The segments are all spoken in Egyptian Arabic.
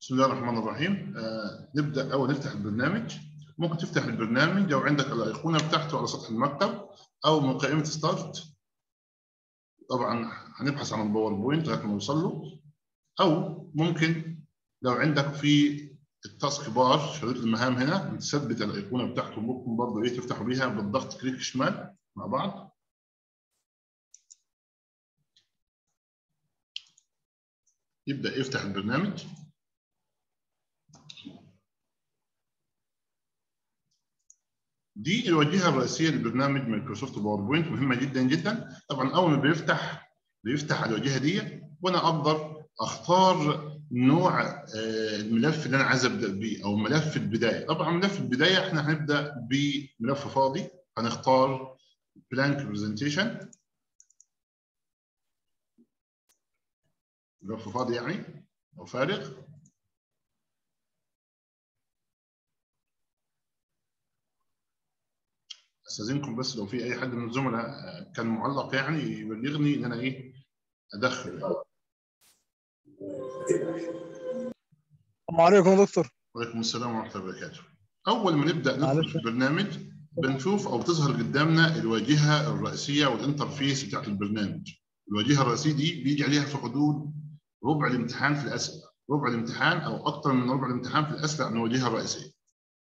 بسم الله الرحمن الرحيم آه نبدا اول نفتح البرنامج ممكن تفتح البرنامج لو عندك الايقونه بتاعته على سطح المكتب او من قائمه ستارت طبعا هنبحث عن الباوربوينت لغايه ما نوصل له او ممكن لو عندك في التاسك بار شريط المهام هنا بتثبت الايقونه بتاعته ممكن برضه ايه تفتحوا بيها بالضغط كليك شمال مع بعض يبدا يفتح البرنامج دي الواجهه الرئيسيه لبرنامج مايكروسوفت باوربوينت مهمه جدا جدا طبعا اول ما بيفتح بيفتح الواجهه دي وانا اقدر اختار نوع الملف اللي انا عايز ابدا بيه او ملف البدايه طبعا ملف البدايه احنا هنبدا بملف فاضي هنختار بلانك برزنتيشن ملف فاضي يعني او فارغ استاذنكم بس لو في اي حد من الزملاء كان معلق يعني يبلغني ان انا ايه ادخل السلام عليكم يا دكتور وعليكم السلام ورحمه الله وبركاته اول ما نبدا ندخل في البرنامج بنشوف او تظهر قدامنا الواجهه الرئيسيه والانترفيس بتاعت البرنامج الواجهه الرئيسيه دي بيجي عليها في حدود ربع الامتحان في الاسئله ربع الامتحان او اكثر من ربع الامتحان في الاسئله عن الواجهه الرئيسيه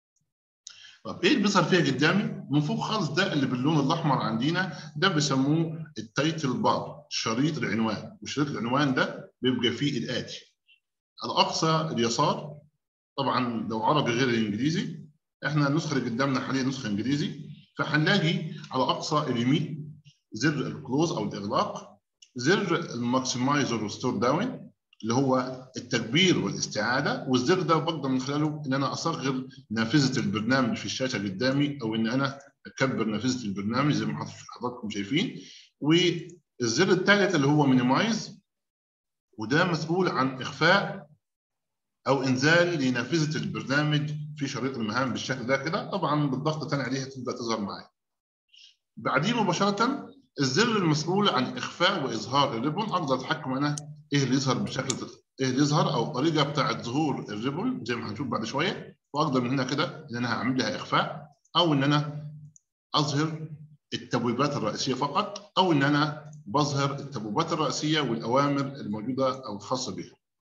طب ايه اللي بيظهر فيها قدامي؟ من فوق خالص ده اللي باللون الاحمر عندنا ده بيسموه التايتل بار شريط العنوان وشريط العنوان ده بيبقى فيه الاتي الاقصى اليسار طبعا لو عربي غير الانجليزي احنا النسخه اللي قدامنا حاليا نسخه انجليزي فهنلاقي على اقصى اليمين زر الكلوز او الاغلاق زر الماكسمايز والريستور داون اللي هو التكبير والاستعاده والزر ده بقدر من خلاله ان انا اصغر نافذه البرنامج في الشاشه قدامي او ان انا اكبر نافذه البرنامج زي ما حضراتكم شايفين والزر الثالث اللي هو مينيمايز وده مسؤول عن اخفاء او انزال لنافذه البرنامج في شريط المهام بالشكل ده كده طبعا بالضغط تاني عليها تبدا تظهر معايا بعدين مباشره الزر المسؤول عن اخفاء واظهار الريبون اقدر اتحكم انا ايه اللي يظهر بشكل ايه اللي يظهر او الطريقه بتاعه ظهور الريبون زي ما هنشوف بعد شويه واقدر من هنا كده ان انا هعمل لها اخفاء او ان انا اظهر التبويبات الرئيسيه فقط او ان انا بظهر التبويبات الرئيسيه والاوامر الموجوده او الخاصه بها.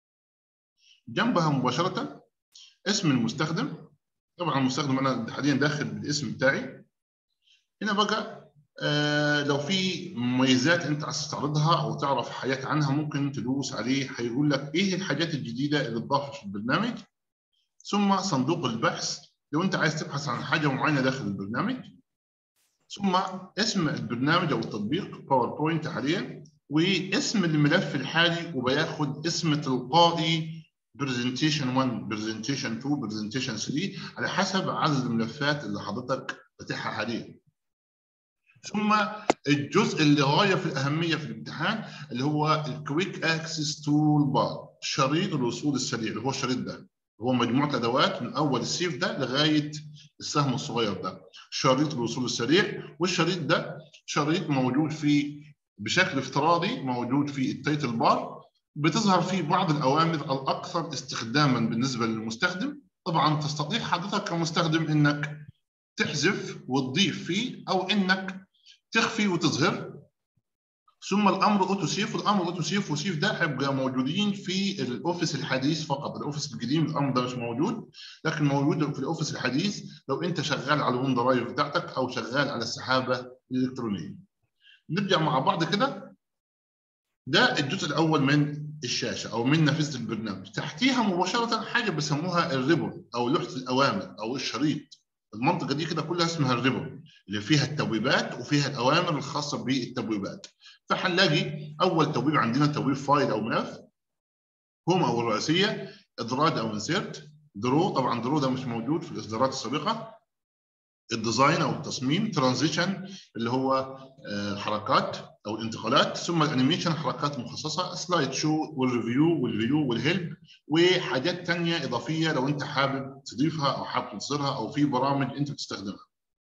جنبها مباشره اسم المستخدم طبعا المستخدم انا حاليا داخل بالاسم بتاعي هنا بقى آه لو في مميزات انت عايز تستعرضها او تعرف حاجات عنها ممكن تدوس عليه هيقول لك ايه الحاجات الجديده اللي اتضافت في البرنامج ثم صندوق البحث لو انت عايز تبحث عن حاجه معينه داخل البرنامج ثم اسم البرنامج او التطبيق باوربوينت حاليا واسم الملف الحالي وبياخد اسم تلقائي برزنتيشن 1 برزنتيشن 2 برزنتيشن 3 على حسب عدد الملفات اللي حضرتك فاتحها حاليا ثم الجزء اللي غايه في الاهميه في الامتحان اللي هو الكويك اكسس تول بار شريط الوصول السريع اللي هو الشريط ده هو مجموعه ادوات من اول السيف ده لغايه السهم الصغير ده شريط الوصول السريع والشريط ده شريط موجود في بشكل افتراضي موجود في التايتل بار بتظهر فيه بعض الاوامر الاكثر استخداما بالنسبه للمستخدم طبعا تستطيع حضرتك كمستخدم انك تحذف وتضيف فيه او انك تخفي وتظهر ثم الامر اوتو سيف والامر اوتو سيف وسيف ده هيبقى موجودين في الاوفيس الحديث فقط الاوفيس القديم الامر ده مش موجود لكن موجود في الاوفيس الحديث لو انت شغال على الون درايف بتاعتك او شغال على السحابه الالكترونيه نرجع مع بعض كده ده الجزء الاول من الشاشه او من نافذه البرنامج تحتيها مباشره حاجه بيسموها الريبون او لوحه الاوامر او الشريط المنطقه دي كده كلها اسمها الريبون اللي فيها التبويبات وفيها الاوامر الخاصه بالتبويبات فهنلاقي اول تبويب عندنا تبويب فايل او ملف هوم او الرئيسيه ادراج او انسيرت درو طبعا درو ده مش موجود في الاصدارات السابقه الديزاين او التصميم ترانزيشن اللي هو الحركات او الانتقالات ثم الانيميشن حركات مخصصه سلايد شو والريفيو والفيو والهيلب وحاجات ثانيه اضافيه لو انت حابب تضيفها او حابب تصدرها او في برامج انت بتستخدمها.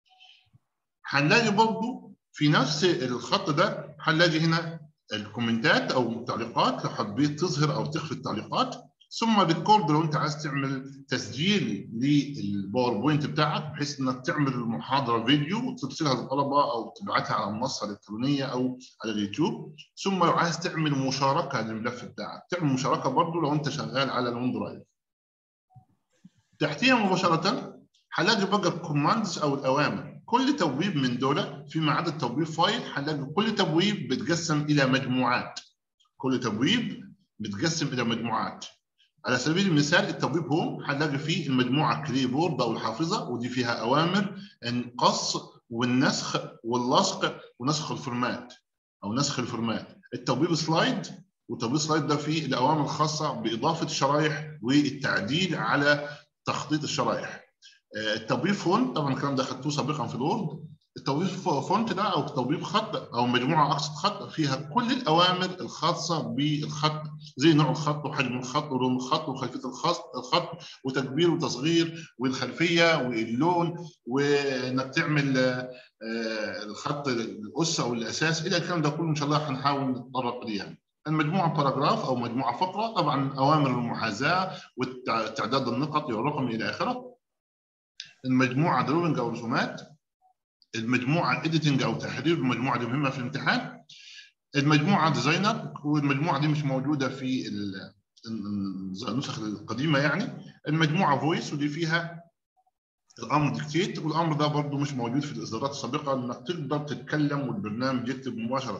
هنلاقي برضه في نفس الخط ده هنلاقي هنا الكومنتات او التعليقات لو حبيت تظهر او تخفي التعليقات ثم ريكورد لو انت عايز تعمل تسجيل للباوربوينت بتاعك بحيث انك تعمل المحاضره فيديو وترسلها للطلبه او تبعتها على منصه الكترونيه او على اليوتيوب ثم لو عايز تعمل مشاركه للملف بتاعك تعمل مشاركه برضه لو انت شغال على الون درايف تحتيها مباشره هنلاقي بقى الكوماندز او الاوامر كل تبويب من دول فيما عدا التبويب فايل هنلاقي كل تبويب بيتقسم الى مجموعات كل تبويب بيتقسم الى مجموعات على سبيل المثال التبويب هوم هنلاقي فيه المجموعه كليبورد او الحافظه ودي فيها اوامر القص والنسخ واللصق ونسخ الفورمات او نسخ الفورمات التبويب سلايد وتبويب سلايد ده فيه الاوامر الخاصه باضافه الشرايح والتعديل على تخطيط الشرايح التبويب فونت طبعا الكلام ده خدتوه سابقا في الوورد التوظيف فونت ده او توظيف خط او مجموعه اقصد خط فيها كل الاوامر الخاصه بالخط زي نوع الخط وحجم الخط ولون الخط وخلفيه الخط الخط وتكبير وتصغير والخلفيه واللون وانك تعمل الخط الاس او الاساس الى الكلام ده كله ان شاء الله هنحاول نتطرق ليه يعني. المجموعه باراجراف او مجموعه فقره طبعا اوامر المحاذاه وتعداد النقط والرقم الى اخره. المجموعه دروينج او رسومات المجموعه اديتنج او تحرير المجموعه دي مهمه في الامتحان المجموعه ديزاينر والمجموعه دي مش موجوده في النسخ القديمه يعني المجموعه فويس ودي فيها الامر ديكتيت والامر ده برضه مش موجود في الاصدارات السابقه انك تقدر تتكلم والبرنامج يكتب مباشره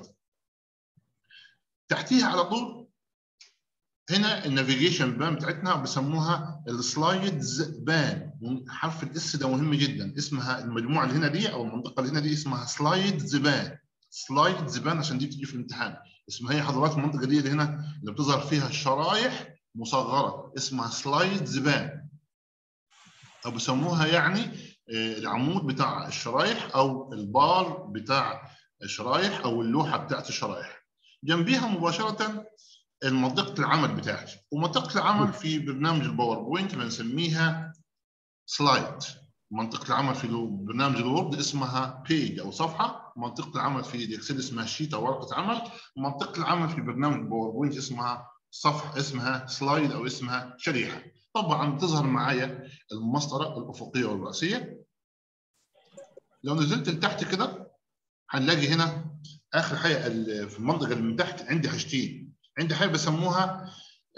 تحتيها على طول هنا النافيجيشن بان بتاعتنا بيسموها السلايدز بان حرف الاس ده مهم جدا اسمها المجموعه اللي هنا دي او المنطقه اللي هنا دي اسمها سلايدز بان سلايدز بان عشان دي بتيجي في الامتحان اسمها هي حضرات المنطقه دي اللي هنا اللي بتظهر فيها الشرايح مصغره اسمها سلايدز بان او بيسموها يعني العمود بتاع الشرايح او البار بتاع الشرايح او اللوحه بتاعت الشرايح جنبيها مباشره منطقه العمل بتاعتي ومنطقه العمل في برنامج الباوربوينت بنسميها سلايد منطقه العمل في برنامج الوورد اسمها بيج او صفحه منطقه العمل في الاكسل اسمها شيت او ورقه عمل ومنطقه العمل في برنامج الباوربوينت اسمها صفحه اسمها سلايد او اسمها شريحه طبعا بتظهر معايا المسطره الافقيه والراسيه لو نزلت لتحت كده هنلاقي هنا اخر حاجه في المنطقه اللي من تحت عندي حاجتين عندي حاجه بسموها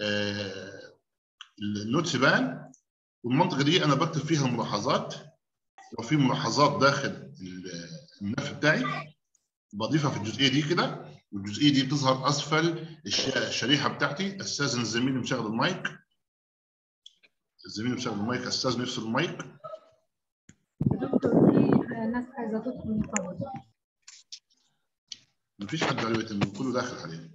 النوتس بان والمنطقه دي انا بكتب فيها الملاحظات لو في ملاحظات داخل الملف بتاعي بضيفها في الجزئيه دي كده والجزئيه دي بتظهر اسفل الشريحه بتاعتي استاذن الزميل مشغل المايك الزميل مشغل المايك استاذن يفصل المايك دكتور في ناس عايزه تدخل المحاضره مفيش حد على البيت كله داخل حاليا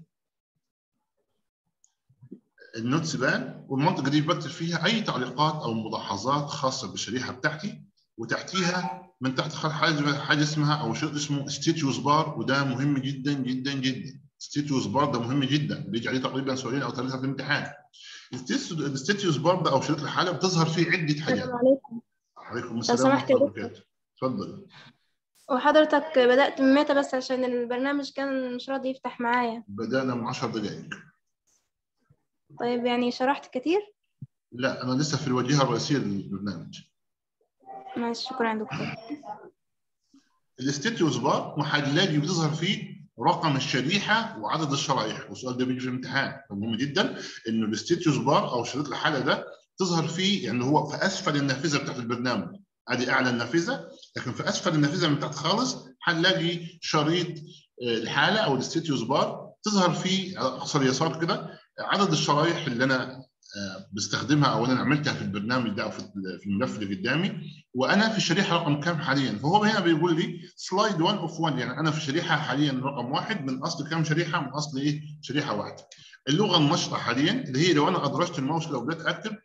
النوتس بان والمنطقه دي بكتب فيها اي تعليقات او ملاحظات خاصه بالشريحه بتاعتي وتحتيها من تحت حاجه حاجه اسمها او شيء اسمه ستيتيوس بار وده مهم جدا جدا جدا ستيتيوس بار ده مهم جدا بيجي عليه تقريبا سؤالين او ثلاثه في الامتحان الستيتيوس بار ده او شريط الحاله بتظهر فيه عده حاجات السلام عليكم عليكم لو السلام سمحت يا ورحمه الله دكتور وبركاته اتفضل وحضرتك بدأت من متى بس عشان البرنامج كان مش راضي يفتح معايا بدانا من 10 دقائق طيب يعني شرحت كتير لا انا لسه في الواجهه الرئيسيه للبرنامج ماشي شكرا يا دكتور الاستيتيوس بار وهنلاقي بتظهر فيه رقم الشريحه وعدد الشرايح والسؤال ده بيجي في الامتحان مهم جدا انه الاستيتيوس بار او شريط الحاله ده تظهر فيه يعني هو في اسفل النافذه بتاعت البرنامج ادي اعلى النافذه لكن في اسفل النافذه من تحت خالص هنلاقي شريط الحاله او الاستيتيوس بار تظهر فيه على اقصى اليسار كده عدد الشرايح اللي انا بستخدمها او انا عملتها في البرنامج ده او في الملف اللي قدامي وانا في الشريحه رقم كام حاليا فهو هنا بيقول لي سلايد 1 اوف 1 يعني انا في شريحه حاليا رقم واحد من اصل كام شريحه من اصل ايه شريحه واحده اللغه النشطه حاليا اللي هي لو انا ادرجت الماوس لو بدات اكتب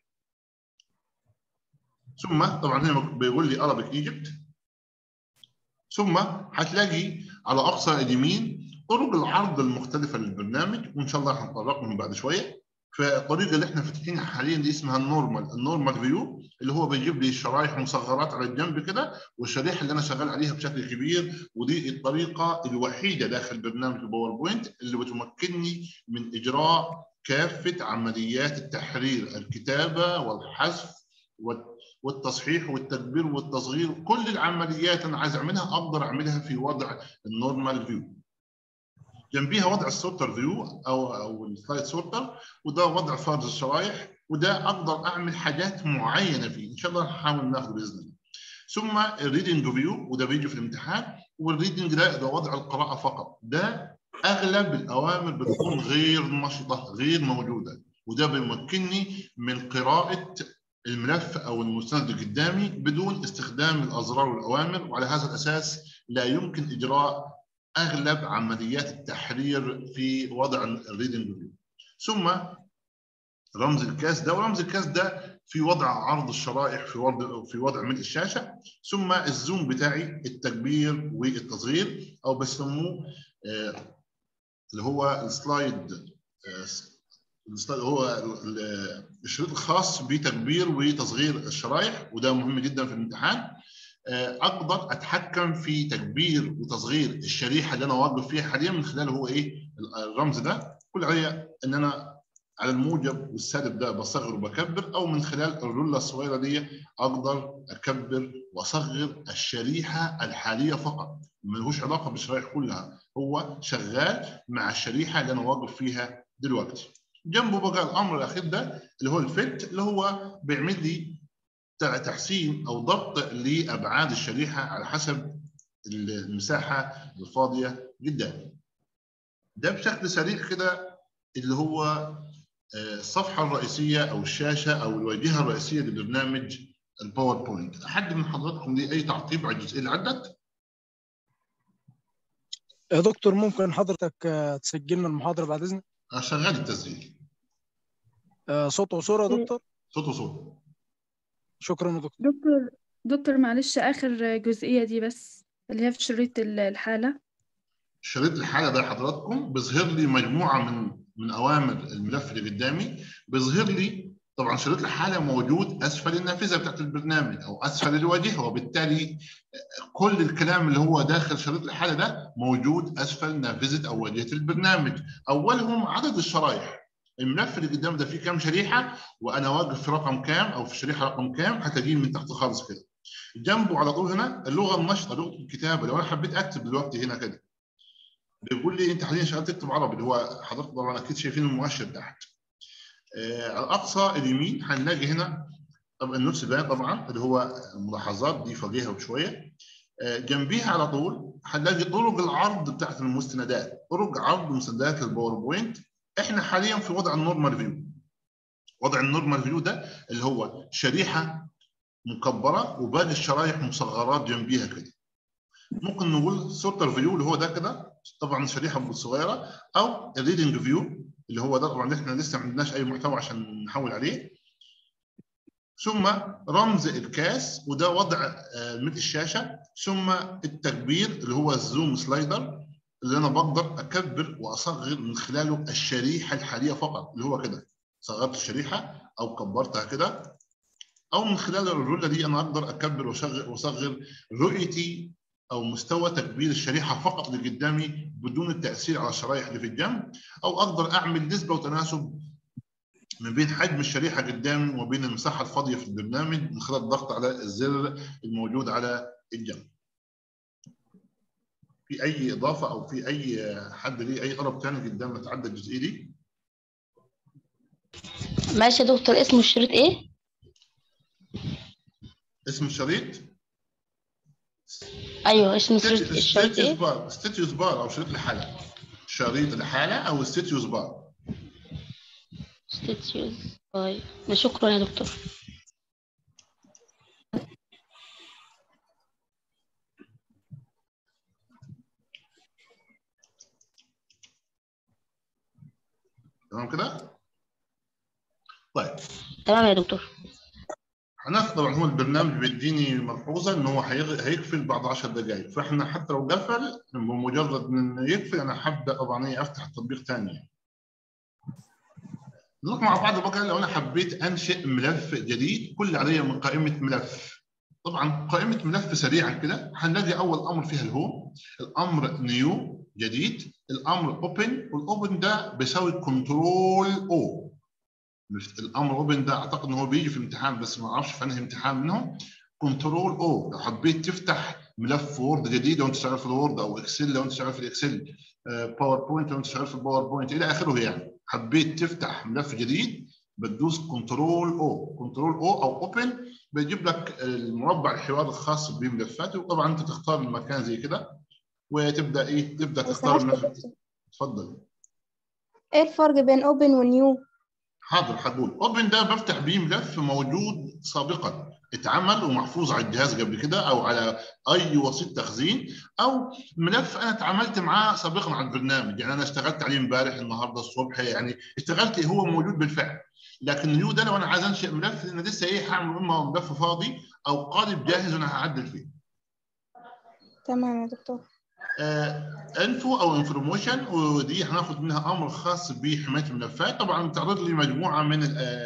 ثم طبعا هنا بيقول لي Arabic ايجيبت ثم هتلاقي على اقصى اليمين طرق العرض المختلفه للبرنامج وان شاء الله هنطرقهم بعد شويه فالطريقه اللي احنا فاتحينها حاليا دي اسمها النورمال النورمال فيو اللي هو بيجيب لي الشرايح مصغرات على الجنب كده والشريحه اللي انا شغال عليها بشكل كبير ودي الطريقه الوحيده داخل برنامج الباوربوينت اللي بتمكنني من اجراء كافه عمليات التحرير الكتابه والحذف والتصحيح والتكبير والتصغير كل العمليات انا عايز اعملها اقدر اعملها في وضع النورمال فيو جنبيها وضع السورتر فيو او او السلايد سورتر وده وضع فرز الشرايح وده اقدر اعمل حاجات معينه فيه ان شاء الله نحاول ناخده باذن الله ثم الريدنج فيو وده بيجي في الامتحان والريدنج ده ده وضع القراءه فقط ده اغلب الاوامر بتكون غير نشطه غير موجوده وده بيمكنني من قراءه الملف او المستند قدامي بدون استخدام الازرار والاوامر وعلى هذا الاساس لا يمكن اجراء اغلب عمليات التحرير في وضع الريدنج فيو ثم رمز الكاس ده ورمز الكاس ده في وضع عرض الشرائح في وضع في وضع ملء الشاشه ثم الزوم بتاعي التكبير والتصغير او بسموه آه اللي هو السلايد آه هو الشريط الخاص بتكبير وتصغير الشرائح وده مهم جدا في الامتحان آه اقدر اتحكم في تكبير وتصغير الشريحه اللي انا واقف فيها حاليا من خلال هو ايه الرمز ده كل عليا ان انا على الموجب والسالب ده بصغر وبكبر او من خلال الرولة الصغيره دي اقدر اكبر واصغر الشريحه الحاليه فقط ملهوش علاقه بالشرايح كلها هو شغال مع الشريحه اللي انا واقف فيها دلوقتي جنبه بقى الامر الاخير ده اللي هو الفت اللي هو بيعمل لي تحسين او ضبط لابعاد الشريحه على حسب المساحه الفاضيه قدامي ده بشكل سريع كده اللي هو الصفحه الرئيسيه او الشاشه او الواجهه الرئيسيه لبرنامج الباوربوينت حد من حضراتكم ليه اي تعقيب على الجزئيه اللي عدت يا دكتور ممكن حضرتك تسجلنا المحاضره بعد اذنك شغال التسجيل صوت وصوره يا دكتور صوت وصوره شكرا يا دكتور دكتور دكتور معلش اخر جزئيه دي بس اللي هي في شريط الحاله شريط الحاله ده حضراتكم بيظهر لي مجموعه من من اوامر الملف اللي قدامي بيظهر لي طبعا شريط الحاله موجود اسفل النافذه بتاعت البرنامج او اسفل الواجهه وبالتالي كل الكلام اللي هو داخل شريط الحاله ده موجود اسفل نافذه او واجهه البرنامج اولهم عدد الشرايح الملف اللي قدام ده فيه كام شريحه وانا واقف في رقم كام او في شريحه رقم كام هتلاقيه من تحت خالص كده جنبه على طول هنا اللغه النشطه لغه الكتابه لو انا حبيت اكتب دلوقتي هنا كده بيقول لي انت حاليا شغال تكتب عربي اللي هو حضرتك طبعا اكيد شايفين المؤشر تحت آه على اقصى اليمين هنلاقي هنا طبعا النوتس باين طبعا اللي هو ملاحظات دي فوقيها بشويه آه جنبيها على طول هنلاقي طرق العرض بتاعت المستندات طرق عرض مستندات الباوربوينت احنا حاليا في وضع النورمال فيو وضع النورمال فيو ده اللي هو شريحه مكبره وباقي الشرايح مصغرات جنبيها كده ممكن نقول سورتر فيو اللي هو ده كده طبعا شريحه صغيره او الريدنج فيو اللي هو ده طبعا احنا لسه ما عندناش اي محتوى عشان نحول عليه ثم رمز الكاس وده وضع ملء الشاشه ثم التكبير اللي هو الزوم سلايدر اللي انا بقدر اكبر واصغر من خلاله الشريحه الحاليه فقط اللي هو كده صغرت الشريحه او كبرتها كده او من خلال الرولة دي انا اقدر اكبر واصغر واصغر رؤيتي او مستوى تكبير الشريحه فقط اللي قدامي بدون التاثير على الشرايح اللي في الجنب او اقدر اعمل نسبه وتناسب من بين حجم الشريحه قدامي وبين المساحه الفاضيه في البرنامج من خلال الضغط على الزر الموجود على الجنب. في اي اضافه او في اي حد ليه اي طلب ثاني قدام نتعدى الجزئيه دي؟ ماشي يا دكتور اسم الشريط ايه؟ اسم الشريط ايوه اسم الشريط الشريط ايه؟ بار ستيتيوس بار او شريط الحاله شريط الحاله او ستيتيوس بار ستيتيوس طيب شكرا يا دكتور تمام كده؟ طيب تمام يا دكتور هناخد طبعا هو البرنامج بيديني ملحوظه ان هو هيقفل بعد 10 دقائق فاحنا حتى لو قفل بمجرد انه يقفل انا هبدا طبعا ايه افتح التطبيق ثاني نروح مع بعض بقى لو انا حبيت انشئ ملف جديد كل علي من قائمه ملف طبعا قائمه ملف سريعا كده هنلاقي اول امر فيها الهوم الامر نيو جديد الامر اوبن والاوبن ده بيساوي كنترول او الامر اوبن ده اعتقد ان هو بيجي في امتحان بس ما اعرفش في انهي امتحان منهم كنترول او لو حبيت تفتح ملف وورد جديد لو انت شغال في الوورد او اكسل لو انت شغال في الاكسل باوربوينت لو انت شغال في الباوربوينت الى اخره يعني حبيت تفتح ملف جديد بتدوس كنترول او كنترول او او اوبن بيجيب لك المربع الحوار الخاص بملفاته وطبعا انت تختار المكان زي كده وتبدا ايه تبدا تختار الملف اتفضل ايه الفرق بين اوبن ونيو حاضر هقول اوبن ده بفتح بيه ملف موجود سابقا اتعمل ومحفوظ على الجهاز قبل كده او على اي وسيط تخزين او ملف انا اتعاملت معاه سابقا على البرنامج يعني انا اشتغلت عليه امبارح النهارده الصبح يعني اشتغلت هو موجود بالفعل لكن نيو ده لو انا عايز انشئ ملف لان لسه ايه هعمل اما ملف فاضي او قالب جاهز وانا هعدل فيه تمام يا دكتور انفو او انفورميشن ودي هناخد منها امر خاص بحمايه الملفات طبعا بتعرض لي مجموعه من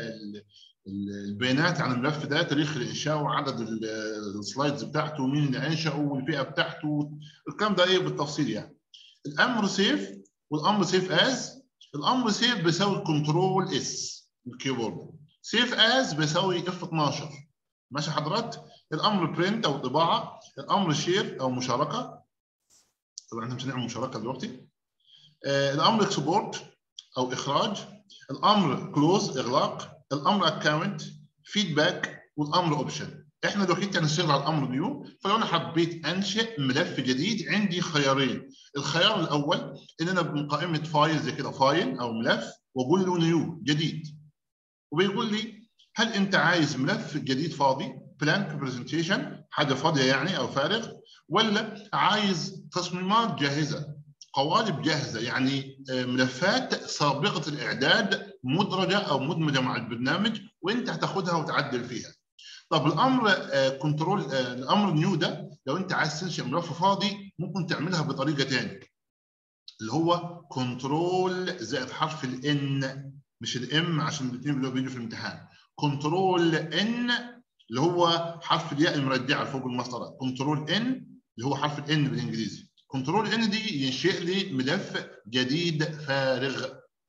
البيانات عن الملف ده تاريخ الانشاء وعدد السلايدز بتاعته ومين اللي انشاه والفئه بتاعته الكلام ده ايه بالتفصيل يعني الامر سيف والامر سيف از الامر سيف بيساوي كنترول اس الكيبورد سيف از بيساوي اف 12 ماشي حضرات الامر برنت او طباعه الامر شير او مشاركه طبعا احنا مش هنعمل مشاركه دلوقتي آه الامر اكسبورت او اخراج الامر كلوز اغلاق الامر اكونت فيدباك والامر اوبشن احنا دلوقتي هنشتغل على الامر نيو فلو انا حبيت انشئ ملف جديد عندي خيارين الخيار الاول ان انا من قائمه فايل زي كده فايل او ملف واقول له نيو جديد وبيقول لي هل انت عايز ملف جديد فاضي بلانك برزنتيشن حاجه فاضيه يعني او فارغ ولا عايز تصميمات جاهزه قوالب جاهزه يعني ملفات سابقه الاعداد مدرجه او مدمجه مع البرنامج وانت هتاخدها وتعدل فيها. طب الامر كنترول الامر نيو ده لو انت عايز تنشئ ملف فاضي ممكن تعملها بطريقه ثانيه اللي هو كنترول زائد حرف الان مش الام عشان الاثنين بيجوا في الامتحان كنترول ان اللي هو حرف الياء المرجعه فوق المسطره كنترول ان اللي هو حرف الان بالانجليزي كنترول ان دي ينشئ لي ملف جديد فارغ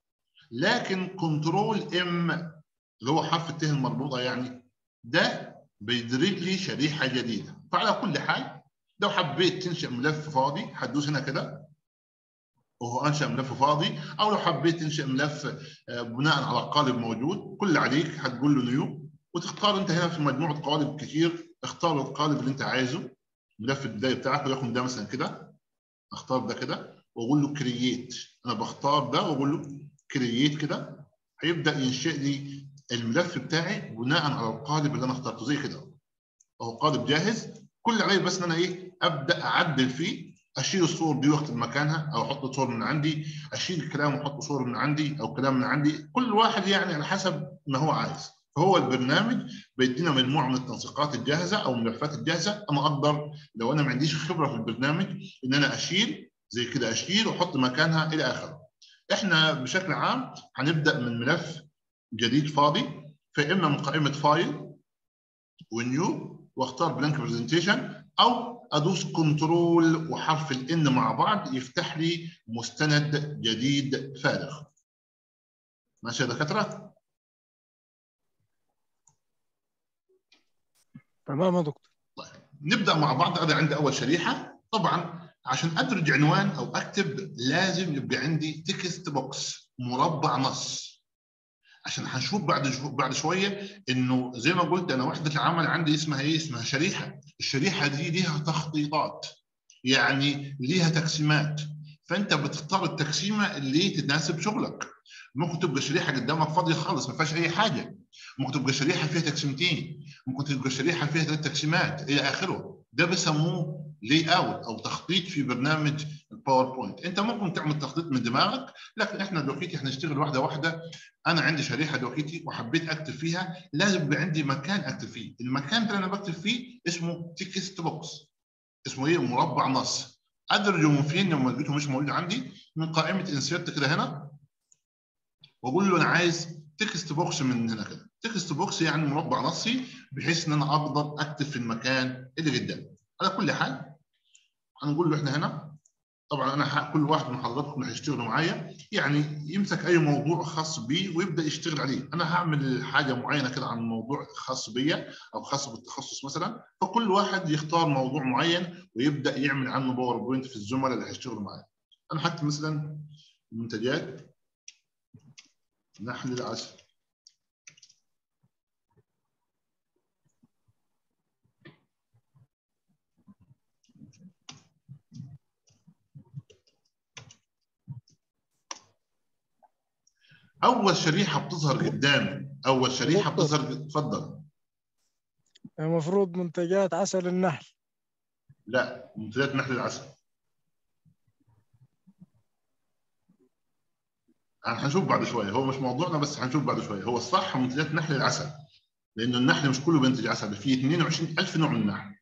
لكن كنترول ام اللي هو حرف الت المربوطه يعني ده بيدرج لي شريحه جديده فعلى كل حال لو حبيت تنشئ ملف فاضي هتدوس هنا كده وهو انشا ملف فاضي او لو حبيت تنشئ ملف بناء على قالب موجود كل اللي عليك هتقول له نيو وتختار انت هنا في مجموعه قوالب كتير اختار القالب اللي انت عايزه ملف البدايه بتاعك وليكن ده مثلا كده اختار ده كده واقول له كرييت انا بختار ده واقول له كرييت كده هيبدا ينشئ لي الملف بتاعي بناء على القالب اللي انا اخترته زي كده اهو قالب جاهز كل اللي عليه بس ان انا ايه ابدا اعدل فيه اشيل الصور دي واكتب مكانها او احط صور من عندي اشيل الكلام واحط صور من عندي او كلام من عندي كل واحد يعني على حسب ما هو عايز فهو البرنامج بيدينا مجموعه من التنسيقات الجاهزه او الملفات الجاهزه انا اقدر لو انا ما عنديش خبره في البرنامج ان انا اشيل زي كده اشيل واحط مكانها الى اخره. احنا بشكل عام هنبدا من ملف جديد فاضي فاما من قائمه فايل ونيو واختار بلانك برزنتيشن او ادوس كنترول وحرف الان مع بعض يفتح لي مستند جديد فارغ. ماشي يا دكاتره؟ تمام يا دكتور طيب نبدا مع بعض انا عندي اول شريحه طبعا عشان ادرج عنوان او اكتب لازم يبقى عندي تكست بوكس مربع نص عشان هنشوف بعد بعد شويه انه زي ما قلت انا وحده العمل عندي اسمها ايه؟ اسمها شريحه، الشريحه دي ليها تخطيطات يعني ليها تقسيمات فانت بتختار التقسيمه اللي تناسب شغلك ممكن تبقى شريحه قدامك فاضيه خالص ما فيهاش اي حاجه ممكن تبقى شريحه فيها تقسيمتين ممكن تبقى شريحه فيها ثلاث تقسيمات الى اخره ده بيسموه لي اوت او تخطيط في برنامج الباوربوينت انت ممكن تعمل تخطيط من دماغك لكن احنا دلوقتي هنشتغل واحده واحده انا عندي شريحه دلوقتي وحبيت اكتب فيها لازم يبقى عندي مكان اكتب فيه المكان اللي انا بكتب فيه اسمه تكست بوكس اسمه ايه مربع نص ادرجه من فين لما لقيته مش موجود عندي من قائمه انسيرت كده هنا واقول له انا عايز تكست بوكس من هنا كده تكست بوكس يعني مربع نصي بحيث ان انا اقدر اكتب في المكان اللي قدامي على كل حال هنقول له احنا هنا طبعا انا ح- كل واحد من حضراتكم اللي هيشتغلوا معايا يعني يمسك اي موضوع خاص بيه ويبدا يشتغل عليه انا هعمل حاجه معينه كده عن موضوع خاص بيا او خاص بالتخصص مثلا فكل واحد يختار موضوع معين ويبدا يعمل عنه باور بوينت في الزملاء اللي هيشتغلوا معايا انا هكتب مثلا منتجات نحل العسل اول شريحه بتظهر قدامي اول شريحه دكتور. بتظهر اتفضل المفروض منتجات عسل النحل لا منتجات نحل العسل هنشوف بعد شويه هو مش موضوعنا بس هنشوف بعد شويه هو الصح منتجات نحل العسل لانه النحل مش كله بينتج عسل في 22000 نوع من النحل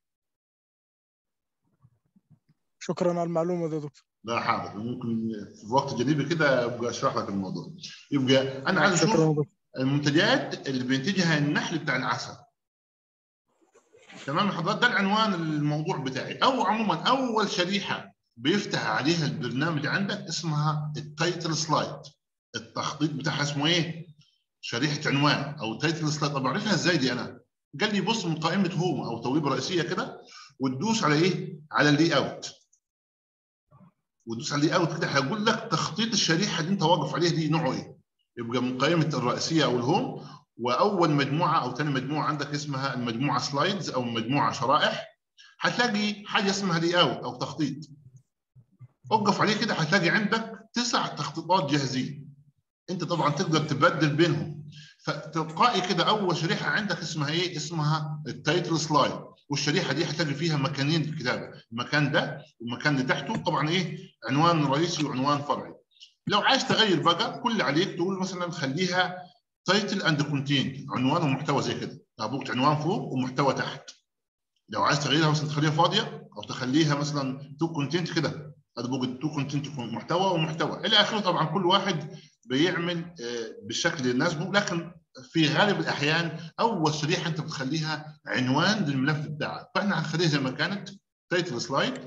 شكرا على المعلومه دي يا دكتور لا حاضر ممكن في وقت جانبي كده ابقى اشرح لك الموضوع يبقى انا عايز شكرا اشوف يا دكتور المنتجات اللي بينتجها النحل بتاع العسل تمام يا حضرتك ده العنوان الموضوع بتاعي او عموما اول شريحه بيفتح عليها البرنامج عندك اسمها التايتل سلايد التخطيط بتاعها اسمه ايه شريحه عنوان او تايتل سلايد طب اعرفها ازاي دي انا قال لي بص من قائمه هوم او تويب رئيسيه كده وتدوس على ايه على اللي اوت وتدوس على اللي اوت كده هيقول لك تخطيط الشريحه اللي انت واقف عليها دي نوعه ايه يبقى من قائمه الرئيسيه او الهوم واول مجموعه او ثاني مجموعه عندك اسمها المجموعه سلايدز او مجموعه شرائح هتلاقي حاجه اسمها لي اوت او تخطيط وقف عليه كده هتلاقي عندك تسع تخطيطات جاهزين انت طبعا تقدر تبدل بينهم فتلقائي كده اول شريحه عندك اسمها ايه اسمها التايتل سلايد والشريحه دي هتلاقي فيها مكانين للكتابه المكان ده والمكان اللي تحته طبعا ايه عنوان رئيسي وعنوان فرعي لو عايز تغير بقى كل اللي عليك تقول مثلا خليها تايتل اند كونتين عنوان ومحتوى زي كده ابوك عنوان فوق ومحتوى تحت لو عايز تغيرها مثلا تخليها فاضيه او تخليها مثلا تو كونتنت كده ادبوك تو كونتنت محتوى ومحتوى الى اخره طبعا كل واحد بيعمل آه، بالشكل اللي يناسبه لكن في غالب الاحيان اول شريحه انت بتخليها عنوان للملف بتاعك فاحنا هنخليها زي ما كانت تايتل سلايد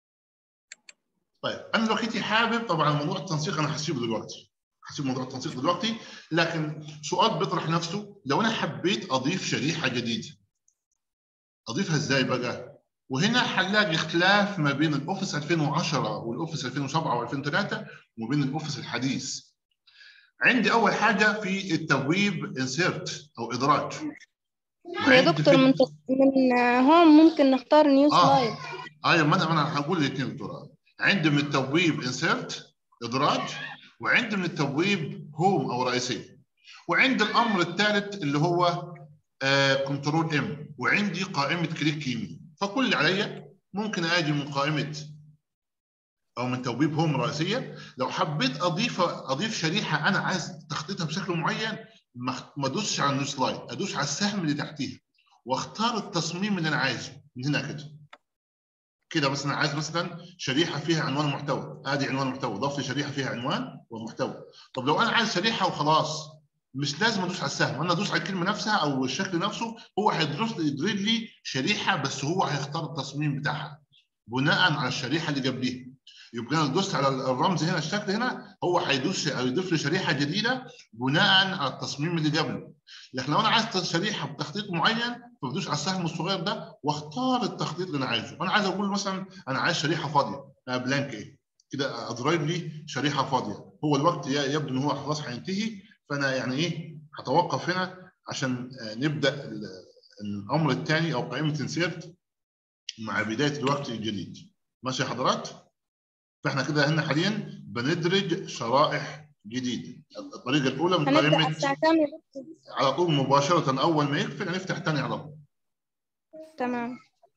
طيب انا دلوقتي حابب طبعا موضوع التنسيق انا هسيبه دلوقتي هسيب موضوع التنسيق دلوقتي لكن سؤال بيطرح نفسه لو انا حبيت اضيف شريحه جديده اضيفها ازاي بقى؟ وهنا هنلاقي اختلاف ما بين الاوفيس 2010 والاوفيس 2007 و2003 وبين الاوفيس الحديث. عندي اول حاجه في التبويب انسيرت او ادراج. يا وعندي دكتور في- من من هون ممكن نختار نيو آه. سلايد ايوه ما انا ما انا هقول الاثنين دكتور عندي من التبويب انسيرت ادراج وعندي من التبويب هوم او رئيسيه وعندي الامر الثالث اللي هو كنترول ام وعندي قائمه كليك يمين فكل اللي عليا ممكن اجي من قائمه او من توبيب هوم رئيسيه لو حبيت اضيف اضيف شريحه انا عايز تخطيطها بشكل معين ما ما ادوسش على النيو سلايد ادوس على السهم اللي تحتيها واختار التصميم اللي انا عايزه من هنا كده كده مثلا عايز مثلا شريحه فيها عنوان محتوى ادي عنوان محتوى ضاف لي شريحه فيها عنوان ومحتوى طب لو انا عايز شريحه وخلاص مش لازم ادوس على السهم انا ادوس على الكلمه نفسها او الشكل نفسه هو هيدرس يدرج لي شريحه بس هو هيختار التصميم بتاعها بناء على الشريحه اللي قبليها يبقى انا دوست على الرمز هنا الشكل هنا هو هيدوس هيضيف لي شريحه جديده بناء على التصميم اللي قبله لكن لو انا عايز شريحه بتخطيط معين فبدوس على السهم الصغير ده واختار التخطيط اللي انا عايزه انا عايز اقول مثلا انا عايز شريحه فاضيه بلانك ايه كده اضرب لي شريحه فاضيه هو الوقت يبدو ان هو خلاص هينتهي فانا يعني ايه هتوقف هنا عشان نبدا الامر الثاني او قائمه انسيرت مع بدايه الوقت الجديد ماشي يا حضرات فاحنا كده هنا حاليا بندرج شرائح جديده الطريقه الاولى من هنبدأ قائمه الساعة كام يا دكتور؟ على طول مباشره اول ما يقفل هنفتح ثاني على طول تمام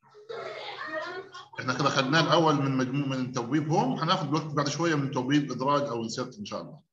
احنا كده خدناه الاول من مجموع من توبيب هوم هناخد وقت بعد شويه من توبيب ادراج او انسيرت ان شاء الله